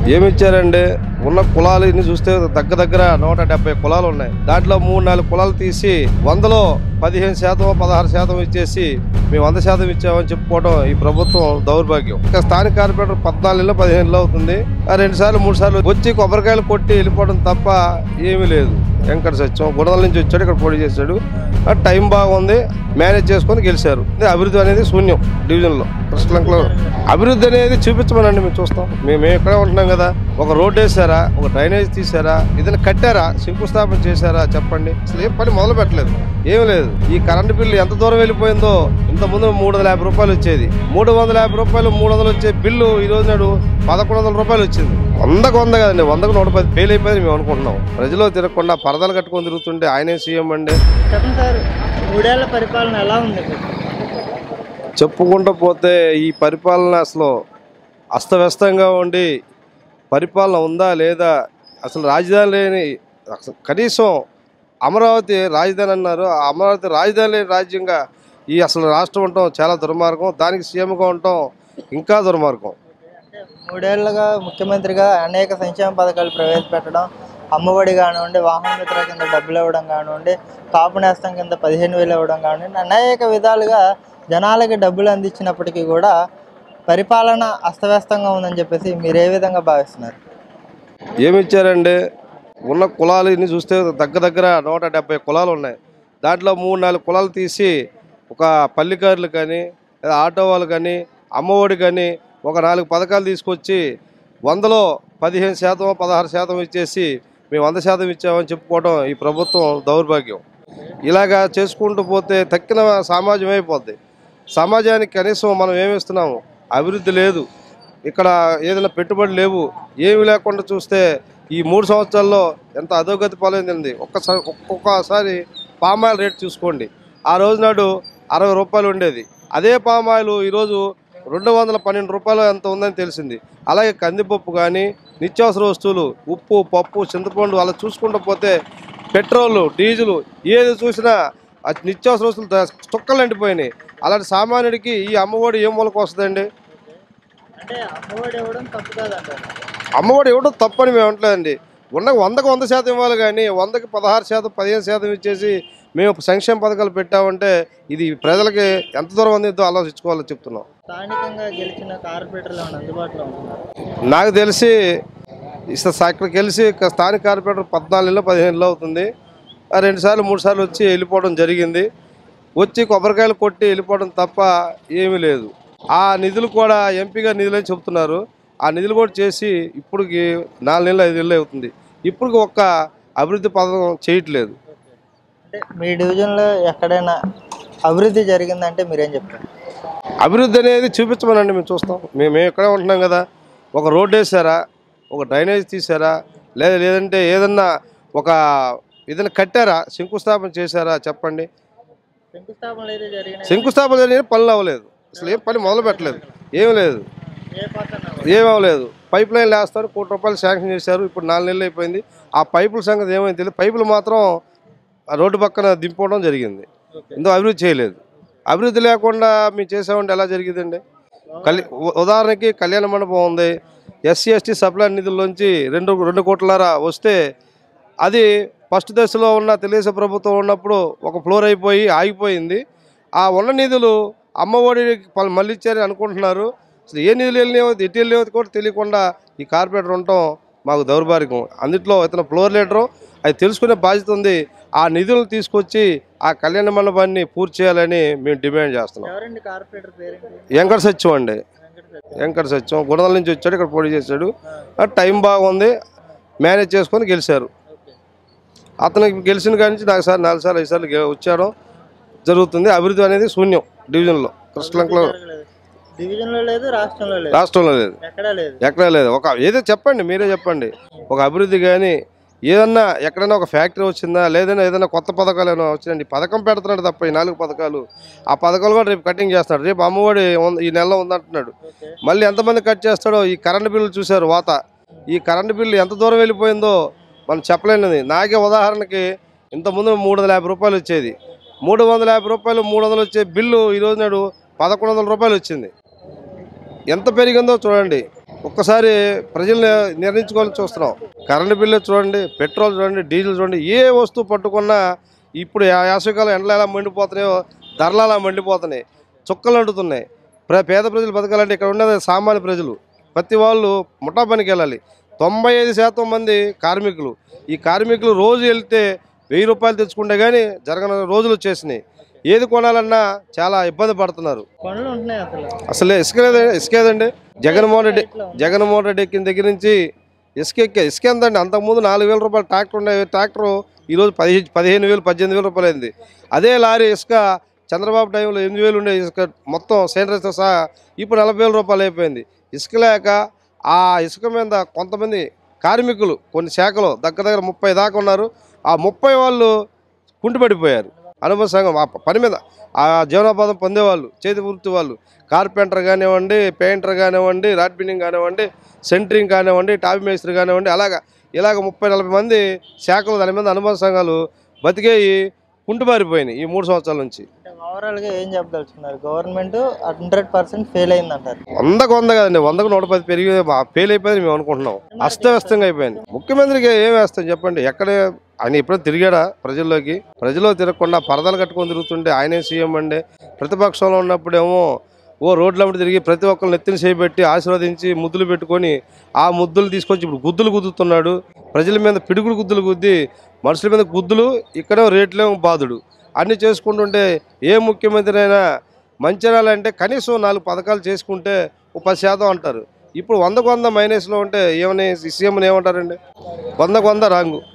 ఏమి ఇచ్చారండి ఉన్న కులాలు ఇన్ని చూస్తే దగ్గర దగ్గర నూట డెబ్బై కులాలు ఉన్నాయి దాంట్లో మూడు నాలుగు కులాలు తీసి వందలో పదిహేను శాతం పదహారు శాతం ఇచ్చేసి మేము వంద శాతం ఇచ్చామని చెప్పుకోవడం ఈ ప్రభుత్వం దౌర్భాగ్యం ఇంకా స్థానిక కార్పొరేటర్ పద్నాలుగులో పదిహేనులో అవుతుంది ఆ రెండు సార్లు మూడు సార్లు వచ్చి కొబ్బరికాయలు కొట్టి వెళ్ళిపోవడం తప్ప ఏమీ లేదు వెంకట సత్యం గుణదల నుంచి వచ్చాడు ఇక్కడ పోటీ చేశాడు ఆ టైం బాగుంది మేనేజ్ చేసుకొని గెలిచారు ఇది అభివృద్ధి అనేది శూన్యం డివిజన్లో కృష్ణలంకలో అభివృద్ధి అనేది చూపించమనండి మేము చూస్తాం మేము మేము ఇక్కడే ఉంటున్నాం కదా ఒక రోడ్ వేసారా ఒక డ్రైనేజ్ తీసారా ఏదైనా కట్టారా శంకుస్థాపన చేశారా చెప్పండి అసలు ఏం పని మొదలు పెట్టలేదు ఏం లేదు ఈ కరెంటు బిల్లు ఎంత దూరం వెళ్ళిపోయిందో ఇంత ముందు మూడు వందల యాభై రూపాయలు వచ్చేది మూడు వందల యాభై రూపాయలు మూడు వందలు వచ్చే బిల్లు ఈ రోజు నాడు పదకొండు వందల రూపాయలు వచ్చింది వందకు వంద కదండి వందకు నూట పది ఫెయిల్ అయిపోయింది మేము అనుకుంటున్నాం ప్రజలు తిరగకుండా పరదాలు కట్టుకొని తిరుగుతుంటే ఆయనే సీఎం అండి చెప్పండి సార్ మూడేళ్ల పరిపాలన ఎలా ఉంది చెప్పుకుంటూ పోతే ఈ పరిపాలన అసలు అస్తవ్యస్తంగా ఉండి పరిపాలన ఉందా లేదా అసలు రాజధాని లేని అసలు కనీసం అమరావతి రాజధాని అన్నారు ఆ అమరావతి రాజధాని లేని రాజ్యంగా ఈ అసలు రాష్ట్రం ఉండటం చాలా దుర్మార్గం దానికి సీఎంగా ఉండటం ఇంకా దుర్మార్గం మూడేళ్లుగా ముఖ్యమంత్రిగా అనేక సంక్షేమ పథకాలు ప్రవేశపెట్టడం అమ్మఒడి కానివ్వండి వాహన మిత్ర కింద డబ్బులు ఇవ్వడం కానివ్వండి కాపు నేస్తం కింద పదిహేను వేలు ఇవ్వడం కానివ్వండి అనేక విధాలుగా జనాలకి డబ్బులు అందించినప్పటికీ కూడా పరిపాలన అస్తవ్యస్తంగా ఉందని చెప్పేసి మీరు ఏ విధంగా భావిస్తున్నారు ఏమి ఇచ్చారండి ఉన్న కులాలు ఇన్ని చూస్తే దగ్గర దగ్గర నూట డెబ్బై కులాలు ఉన్నాయి దాంట్లో మూడు నాలుగు కులాలు తీసి ఒక పల్లికారులు కానీ లేదా ఆటో వాళ్ళు కానీ అమ్మఒడి కానీ ఒక నాలుగు పథకాలు తీసుకొచ్చి వందలో పదిహేను శాతం పదహారు శాతం ఇచ్చేసి మేము వంద శాతం ఇచ్చామని చెప్పుకోవడం ఈ ప్రభుత్వం దౌర్భాగ్యం ఇలాగా చేసుకుంటూ పోతే తక్కిన సమాజం అయిపోద్ది సమాజానికి కనీసం మనం ఏమి ఇస్తున్నాము అభివృద్ధి లేదు ఇక్కడ ఏదైనా పెట్టుబడి లేవు ఏమి లేకుండా చూస్తే ఈ మూడు సంవత్సరాల్లో ఎంత అధోగతి పాలైంది ఒక్కసారి ఒక్కొక్కసారి పామాయిల్ రేట్ చూసుకోండి ఆ రోజు నాడు అరవై రూపాయలు ఉండేది అదే పామాయిల్ ఈరోజు రెండు వందల పన్నెండు రూపాయలు ఎంత ఉందని తెలిసింది అలాగే కందిపప్పు కానీ నిత్యావసర వస్తువులు ఉప్పు పప్పు చింతపండు అలా చూసుకుంటూ పోతే పెట్రోల్ డీజిల్ ఏది చూసినా ఆ నిత్యావసర వస్తువులు ద- చుక్కలు ఎండిపోయినాయి అలాంటి సామాన్యుడికి ఈ అమ్మఒడి ఏం మూలకు వస్తుందండి అంటే అమ్మఒడి ఇవ్వడం తప్పు కాదంటారు అమ్మఒడి ఇవ్వడం తప్పని మేము అంటలేదండి ఉన్న వందకు వంద శాతం ఇవ్వాలి కానీ వందకి పదహారు శాతం పదిహేను శాతం ఇచ్చేసి మేము సంక్షేమ పథకాలు పెట్టామంటే ఇది ప్రజలకి ఎంత దూరం అందిద్దో ఆలోచించుకోవాలో చెప్తున్నాం స్థానికంగా గెలిచిన కార్పొరేటర్లు ఏమైనా అందుబాటులో ఉంటున్నారు నాకు తెలిసి ఇస్తా ఇక్కడికి వెళ్ళి స్థానిక కార్పొరేటర్ పద్నాలుగులో పదిహేనులో అవుతుంది ఆ రెండు సార్లు మూడు సార్లు వచ్చి వెళ్ళిపోవడం జరిగింది వచ్చి కొబ్బరికాయలు కొట్టి వెళ్ళిపోవడం తప్ప ఏమీ లేదు ఆ నిధులు కూడా ఎంపీగా నిధులని చెప్తున్నారు ఆ నిధులు కూడా చేసి ఇప్పటికి నాలుగు నెలలు ఐదు నెలలు అవుతుంది ఇప్పటికి ఒక్క అభివృద్ధి పథకం చేయట్లేదు అంటే మీ డివిజన్లో ఎక్కడైనా అభివృద్ధి జరిగిందంటే మీరేం చెప్తారు అభివృద్ధి అనేది చూపించమనండి మేము చూస్తాం మేము మేము ఇక్కడే ఉంటున్నాం కదా ఒక రోడ్ వేసారా ఒక డ్రైనేజ్ తీసారా లేదా లేదంటే ఏదన్నా ఒక ఏదైనా కట్టారా శంకుస్థాపన చేశారా చెప్పండి శంకుస్థాపనలు అయితే జరిగినాయి శంకుస్థాపన జరిగిన పనులు అవ్వలేదు అసలు ఏం పని మొదలు పెట్టలేదు ఏం లేదు ఏ పక్కన ఏం అవ్వలేదు పైప్ లైన్ వేస్తారు కోటి రూపాయలు శాంక్షన్ చేశారు ఇప్పుడు నాలుగు నెలలు అయిపోయింది ఆ పైపుల సంగతి ఏమైంది తెలియదు పైపులు మాత్రం ఆ రోడ్డు పక్కన దింపడం జరిగింది ఇందులో అభివృద్ధి చేయలేదు అభివృద్ధి లేకుండా మేము చేసామంటే ఎలా జరిగిందండి కళ్యాణ ఉదాహరణకి కళ్యాణ మండపం ఉంది ఎస్సీ ఎస్టీ సప్లై నిధుల్లోంచి రెండు రెండు కోట్లరా వస్తే అది ఫస్ట్ దశలో ఉన్న తెలుగుదేశం ప్రభుత్వం ఉన్నప్పుడు ఒక ఫ్లోర్ అయిపోయి ఆగిపోయింది ఆ ఉన్న నిధులు అమ్మఒడి పలు- మళ్ళీ ఇచ్చారని అనుకుంటున్నారు అసలు ఏ నిధులు వెళ్ళినాయో ఎటు వెళ్ళినాయో కూడా తెలియకుండా ఈ కార్పొరేటర్ ఉండటం మాకు దౌర్భాగ్యం అందుట్లో ఇతను ఫ్లోర్ లీడరు అది తెలుసుకునే బాధ్యత ఉంది ఆ నిధులను తీసుకొచ్చి ఆ కళ్యాణ మండపాన్ని పూర్తి చేయాలని మేము డిమాండ్ చేస్తున్నాం ఎవరండి కార్పొరేటర్ పేరేంటి వెంకట సత్యం అండి వెంకట సత్యం. వెంకట సత్యం గుణదల నుంచి వచ్చాడు ఇక్కడ పోటీ చేశాడు ఆ టైం బాగుంది మేనేజ్ చేసుకొని గెలిచారు ఓకే. అతనికి గెలిచిన కాడి నుంచి నాకు సార్ నాలుగు సార్లు ఐదు సార్లు గె- వచ్చాడు జరుగుతుంది అభివృద్ధి అనేది శూన్యం డివిజన్లో కృష్ణలంకలో జరగలేదు. డివిజన్లో లేదు రాష్ట్రంలో లేదు రాష్ట్రంలో లేదు ఎక్కడా లేదు ఎక్కడా లేదు ఒక ఏదో చెప్పండి మీరే చెప్పండి ఒక అభివృద్ధి కానీ ఏదన్నా ఎక్కడైనా ఒక ఫ్యాక్టరీ వచ్చిందా లేదన్నా ఏదైనా కొత్త పథకాలు ఏమైనా వచ్చిందండి పథకం పెడుతున్నాడు తప్ప ఈ నాలుగు పథకాలు ఆ పథకాలు కూడా రేపు కటింగ్ చేస్తాడు రేపు అమ్మఒడి ఉంది- ఈ నెలలో ఉందంటున్నాడు ఓకే మళ్ళీ ఎంతమంది కట్ చేస్తాడో ఈ కరెంటు బిల్లు చూశారు వాత ఈ కరెంటు బిల్లు ఎంత దూరం వెళ్ళిపోయిందో మనం చెప్పలేనిది నాకే ఉదాహరణకి ఇంతకుముందు మూడు వందల యాభై రూపాయలు వచ్చేది మూడు వందల యాభై రూపాయలు మూడు వందలు వచ్చే బిల్లు ఈ రోజు నాడు పదకొండు వందల రూపాయలు వచ్చింది ఎంత పెరిగిందో చూడండి ఒక్కసారి ప్రజల్ని నిర్ణయించుకోవాలని చూస్తున్నాం కరెంటు బిల్లు చూడండి పెట్రోల్ చూడండి డీజిల్ చూడండి ఏ వస్తువు పట్టుకున్నా ఇప్పుడు యా- వేసవికాలం ఎండలు ఎలా మండిపోతున్నాయో ధరలు అలా మండిపోతున్నాయి చుక్కలు అంటుతున్నాయి ప్ర పేద ప్రజలు బతకాలంటే ఇక్కడ ఉన్నది సామాన్య ప్రజలు ప్రతి వాళ్ళు ముఠా పనికి వెళ్ళాలి తొంభై ఐదు శాతం మంది కార్మికులు ఈ కార్మికులు రోజు వెళ్తే వెయ్యి రూపాయలు తెచ్చుకుంటే కానీ జరగని రోజులు వచ్చేసినాయి ఏది కొనాలన్నా చాలా ఇబ్బంది పడుతున్నారు పనులు ఉంటున్నాయి అసలు అసలే ఇసుక లేదండి ఇసుక ఏదండి జగన్మోహన్ రెడ్డి జగన్మోహన్ రెడ్డి ఎక్కిన దగ్గర నుంచి ఇసుక ఎక్కే ఇసుక ఎంతండి అంతకుముందు నాలుగు వేల రూపాయలు ట్రాక్టర్ ఉండే ట్రాక్టర్ ఈరోజు పదిహేను పదిహేను వేలు పద్దెనిమిది వేల రూపాయలు అయింది అదే లారీ ఇసుక చంద్రబాబు టైంలో ఎనిమిది వేలు ఉండే ఇసుక మొత్తం సేనరీస్తో సహా ఇప్పుడు నలభై వేల రూపాయలు అయిపోయింది ఇసుక లేక ఆ ఇసుక మీద కొంతమంది కార్మికులు కొన్ని శాఖలు దగ్గర దగ్గర ముప్పై దాకా ఉన్నారు ఆ ముప్పై వాళ్ళు కుంటుపడిపోయారు అనుభవ సంఘం ఆ పని మీద ఆ జీవనోపాధం పొందేవాళ్ళు చేతి వృత్తి వాళ్ళు కార్పెంటర్ కానివ్వండి పెయింటర్ కానివ్వండి రాడ్ బిల్డింగ్ కానివ్వండి సెంటరింగ్ కానివ్వండి టాపి మేస్త్రి కానివ్వండి అలాగా ఇలాగ ముప్పై నలభై మంది శాఖలు దాని మీద అనుబంధ సంఘాలు బతికేయి కుంటుమారిపోయినాయి ఈ మూడు సంవత్సరాల నుంచి అంటే ఓవరాల్ గా ఏం చెప్పదలుచుకున్నారు గవర్నమెంట్ హండ్రెడ్ పర్సెంట్ ఫెయిల్ అయింది అంటారు వందకు వంద కదండి వందకు నూట పది పెరిగి ఫెయిల్ అయిపోయింది మేము అనుకుంటున్నాం అస్తవ్యస్తంగా అయిపోయింది ముఖ్యమంత్రికి ఏం వేస్తాం చెప్పండి ఎక్కడ ఆయన ఎప్పుడైనా తిరిగాడా ప్రజల్లోకి ప్రజల్లో తిరగకుండా పరదాలు కట్టుకొని తిరుగుతుంటే ఆయనే సీఎం అండి ప్రతిపక్షంలో ఉన్నప్పుడేమో ఓ రోడ్లమ్మటి తిరిగి ప్రతి ఒక్కరిని నెత్తిని చేపెట్టి ఆశీర్వదించి ముద్దులు పెట్టుకొని ఆ ముద్దులు తీసుకొచ్చి ఇప్పుడు గుద్దులు గుద్దుతున్నాడు ప్రజల మీద పిడుగులు గుద్దులు గుద్ది మనుషుల మీద గుద్దులు ఇక్కడే రేట్లేమో బాధుడు అన్నీ చేసుకుంటుంటే ఏ ముఖ్యమంత్రి అయినా మంచిర్యాలంటే కనీసం నాలుగు పథకాలు చేసుకుంటే ఓ పది శాతం అంటారు ఇప్పుడు వందకు వంద మైనస్లో ఉంటే ఏమని సీఎంని ఏమంటారండి వందకు వంద రాంగు